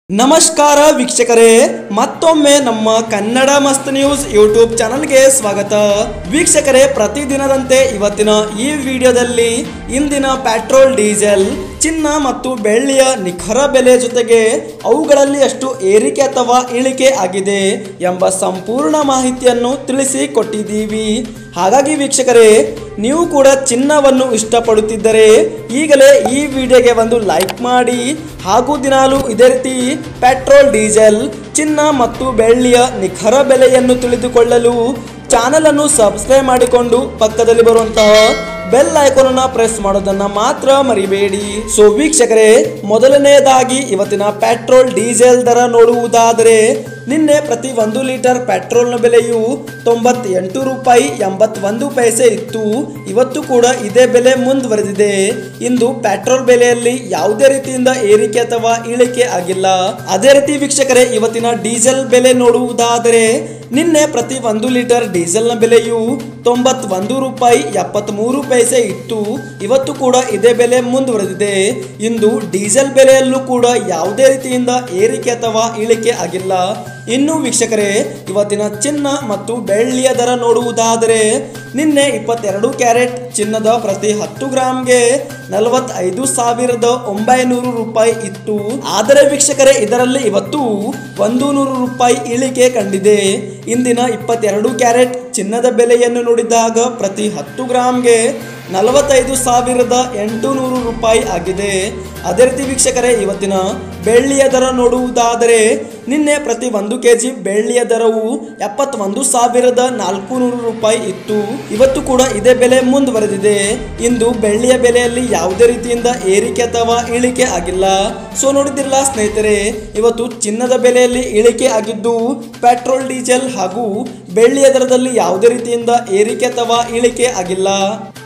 ನಮಸ್ಕಾರ ವೀಕ್ಷಕರೇ ಮತ್ತೊಮ್ಮೆ ನಮ್ಮ ಕನ್ನಡ ಮಸ್ತ್ ನ್ಯೂಸ್ ಯೂಟ್ಯೂಬ್ ಚಾನಲ್ಗೆ ಸ್ವಾಗತ ವೀಕ್ಷಕರೇ ಪ್ರತಿದಿನದಂತೆ ಇವತ್ತಿನ ಈ ವಿಡಿಯೋದಲ್ಲಿ ಇಂದಿನ ಪೆಟ್ರೋಲ್ ಡೀಸೆಲ್ ಚಿನ್ನ ಮತ್ತು ಬೆಳ್ಳಿಯ ನಿಖರ ಬೆಲೆ ಜೊತೆಗೆ ಅವುಗಳಲ್ಲಿ ಎಷ್ಟು ಏರಿಕೆ ಅಥವಾ ಇಳಿಕೆ ಆಗಿದೆ ಎಂಬ ಸಂಪೂರ್ಣ ಮಾಹಿತಿಯನ್ನು ತಿಳಿಸಿ ಕೊಟ್ಟಿದ್ದೀವಿ ಹಾಗಾಗಿ ವೀಕ್ಷಕರೇ ನೀವು ಕೂಡ ಚಿನ್ನವನ್ನು ಇಷ್ಟಪಡುತ್ತಿದ್ದರೆ ಈಗಲೇ ಈ ವಿಡಿಯೋಗೆ ಒಂದು ಲೈಕ್ ಮಾಡಿ ಹಾಗೂ ದಿನಾಲು ಇದೇ ರೀತಿ ಪೆಟ್ರೋಲ್ ಡೀಸೆಲ್ ಚಿನ್ನ ಮತ್ತು ಬೆಳ್ಳಿಯ ನಿಖರ ಬೆಲೆಯನ್ನು ತಿಳಿದುಕೊಳ್ಳಲು ಚಾನಲ್ ಅನ್ನು ಸಬ್ಸ್ಕ್ರೈಬ್ ಮಾಡಿಕೊಂಡು ಪಕ್ಕದಲ್ಲಿ ಬರುವಂತಹ ಬೆಲ್ ಐಕಾನ್ ಅನ್ನ ಪ್ರೆಸ್ ಮಾಡೋದನ್ನ ಮಾತ್ರ ಮರಿಬೇಡಿ ಸೊ ವೀಕ್ಷಕರೇ ಮೊದಲನೆಯದಾಗಿ ಇವತ್ತಿನ ಪೆಟ್ರೋಲ್ ಡೀಸೆಲ್ ದರ ನೋಡುವುದಾದರೆ ನಿನ್ನೆ ಪ್ರತಿ ಒಂದು ಲೀಟರ್ ಪೆಟ್ರೋಲ್ನ ಬೆಲೆಯು ತೊಂಬತ್ತೆಂಟು ರೂಪಾಯಿ ಎಂಬತ್ತೊಂದು ಪೈಸೆ ಇತ್ತು ಇವತ್ತು ಕೂಡ ಇದೇ ಬೆಲೆ ಮುಂದುವರೆದಿದೆ ಇಂದು ಪೆಟ್ರೋಲ್ ಬೆಲೆಯಲ್ಲಿ ಯಾವುದೇ ರೀತಿಯಿಂದ ಏರಿಕೆ ಅಥವಾ ಇಳಿಕೆ ಆಗಿಲ್ಲ ಅದೇ ರೀತಿ ವೀಕ್ಷಕರೇ ಇವತ್ತಿನ ಡೀಸೆಲ್ ಬೆಲೆ ನೋಡುವುದಾದರೆ ನಿನ್ನೆ ಪ್ರತಿ ಒಂದು ಲೀಟರ್ ಡೀಸೆಲ್ನ ಬೆಲೆಯು ತೊಂಬತ್ತೊಂದು ರೂಪಾಯಿ ಎಪ್ಪತ್ತ್ಮೂರು ಪೈಸೆ ಇತ್ತು ಇವತ್ತು ಕೂಡ ಇದೇ ಬೆಲೆ ಮುಂದುವರೆದಿದೆ ಇಂದು ಡೀಸೆಲ್ ಬೆಲೆಯಲ್ಲೂ ಕೂಡ ಯಾವುದೇ ರೀತಿಯಿಂದ ಏರಿಕೆ ಅಥವಾ ಇಳಿಕೆ ಆಗಿಲ್ಲ ಇನ್ನು ವೀಕ್ಷಕರೇ ಇವತ್ತಿನ ಚಿನ್ನ ಮತ್ತು ಬೆಳ್ಳಿಯ ದರ ನೋಡುವುದಾದರೆ ನಿನ್ನೆ ಇಪ್ಪತ್ತೆರಡು ಕ್ಯಾರೆಟ್ ಚಿನ್ನದ ಪ್ರತಿ ಹತ್ತು ಗ್ರಾಮ್ಗೆ ನಲವತ್ತೈದು ಸಾವಿರದ ಒಂಬೈನೂರು ರೂಪಾಯಿ ಇತ್ತು ಆದರೆ ವೀಕ್ಷಕರೇ ಇದರಲ್ಲಿ ಇವತ್ತು ಒಂದು ನೂರು ರೂಪಾಯಿ ಇಳಿಕೆ ಕಂಡಿದೆ ಇಂದಿನ ಇಪ್ಪತ್ತೆರಡು ಕ್ಯಾರೆಟ್ ಚಿನ್ನದ ಬೆಲೆಯನ್ನು ನೋಡಿದಾಗ ಪ್ರತಿ ಹತ್ತು ಗ್ರಾಮ್ಗೆ ನಲವತ್ತೈದು ಸಾವಿರದ ಎಂಟು ನೂರು ರೂಪಾಯಿ ಆಗಿದೆ ಅದೇ ರೀತಿ ವೀಕ್ಷಕರೇ ಇವತ್ತಿನ ಬೆಳ್ಳಿಯ ದರ ನೋಡುವುದಾದರೆ ನಿನ್ನೆ ಪ್ರತಿ ಒಂದು ಕೆ ಜಿ ಬೆಳ್ಳಿಯ ದರವು ಎಪ್ಪತ್ತೊಂದು ಸಾವಿರದ ನಾಲ್ಕು ನೂರು ರೂಪಾಯಿ ಇತ್ತು ಇವತ್ತು ಕೂಡ ಇದೇ ಬೆಲೆ ಮುಂದುವರೆದಿದೆ ಇಂದು ಬೆಳ್ಳಿಯ ಬೆಲೆಯಲ್ಲಿ ಯಾವುದೇ ರೀತಿಯಿಂದ ಏರಿಕೆ ಅಥವಾ ಇಳಿಕೆ ಆಗಿಲ್ಲ ಸೊ ನೋಡಿದಿರಲ್ಲ ಸ್ನೇಹಿತರೆ ಇವತ್ತು ಚಿನ್ನದ ಬೆಲೆಯಲ್ಲಿ ಇಳಿಕೆ ಆಗಿದ್ದು ಪೆಟ್ರೋಲ್ ಡೀಸೆಲ್ ಹಾಗೂ ಬೆಳ್ಳಿಯ ದರದಲ್ಲಿ ಯಾವುದೇ ರೀತಿಯಿಂದ ಏರಿಕೆ ಅಥವಾ ಇಳಿಕೆ ಆಗಿಲ್ಲ